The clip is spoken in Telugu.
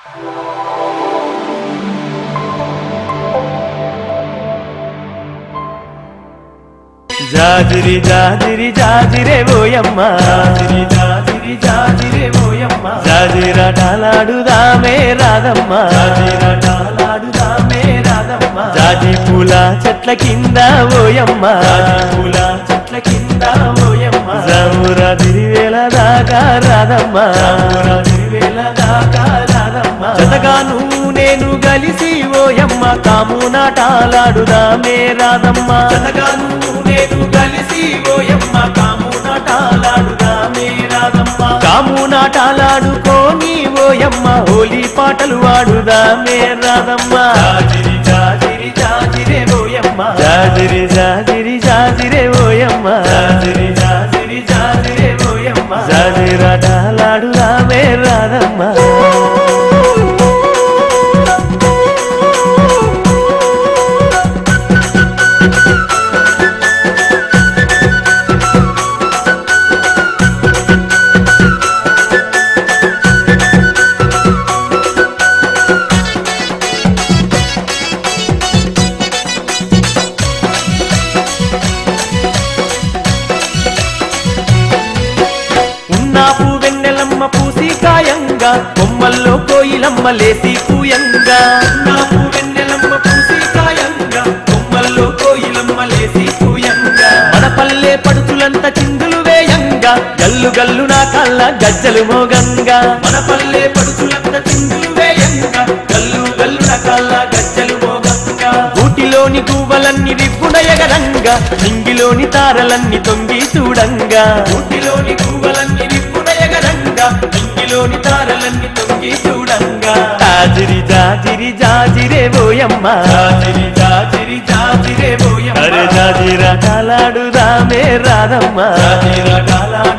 జాజిరి జాజిరి జాజిరే ఓయమ్మ జాజిరి జాజిరి జాజిరే ఓయమ్మ జాజిరాటాలాడుదామే రాదమ్మ జాజిరాటాలాడుదామే రాదమ్మ జాజి పూల చెట్ల కింద ఓయమ్మ జాజి పూల చెట్ల కింద ఓయమ్మ జామురా తిరివేల దాకా రాదమ్మ జామురా తిరివేల దాకా రాదమ్మ జతగాను నేను గలిసి ఓయమ్మ కాము నాటాలాడుదామే రాదమ్మ జతగాను నేను కలిసి ఓయమ్మ కాము నాటాలాడుదామే రాదమ్మ కాము నాటాలాడుకోని ఓయమ్మ హోలీ పాటలు వాడుదామే రాదమ్మ జాజిరి జాజిరి జాజిరే ఓయమ్మ జాజిరి జాజిరి జాజిరే ఓయమ్మ జాజిరి జాజిరి జాజిరే ఓయమ్మ జాజిరాటాలాడుదామే రాదమ్మ ఉన్నాపు వెన్నెలమ్మ పూసి కాయంగా కొమ్మల్లో కోయిలమ్మ లేసి పూయంగా ఉన్నాపు వెన్నెలమ్మ పూసి కాయంగా కొమ్మల్లో కోయిలమ్మ లేసి పూయంగా మన పల్లె పడుచులంత చిందులు వేయంగా గల్లు గల్లు నా కళ్ళ గజ్జలు మోగంగా మన పల్లె పడుచులంత చిందులు వేయంగా గల్లు గల్లు నా కళ్ళ గజ్జలు మోగంగా ఊటిలోని గువ్వలన్నీ రిప్పుడయగరంగా నింగిలోని తారలన్నీ తొంగి చూడంగా ఊటిలోని గువ్వలన్నీ రిప్పుడయగరంగా నింగిలోని తారలన్నీ తొంగి చూడంగా జాజిరి జాజిరి జాజిరే బోయమ్మ జాజిరి జాజిరి జాజిరే బోయమ్మ అరే జాజిరా కాలాడుదామే రాదమ్మ జాజిరా కాలాడు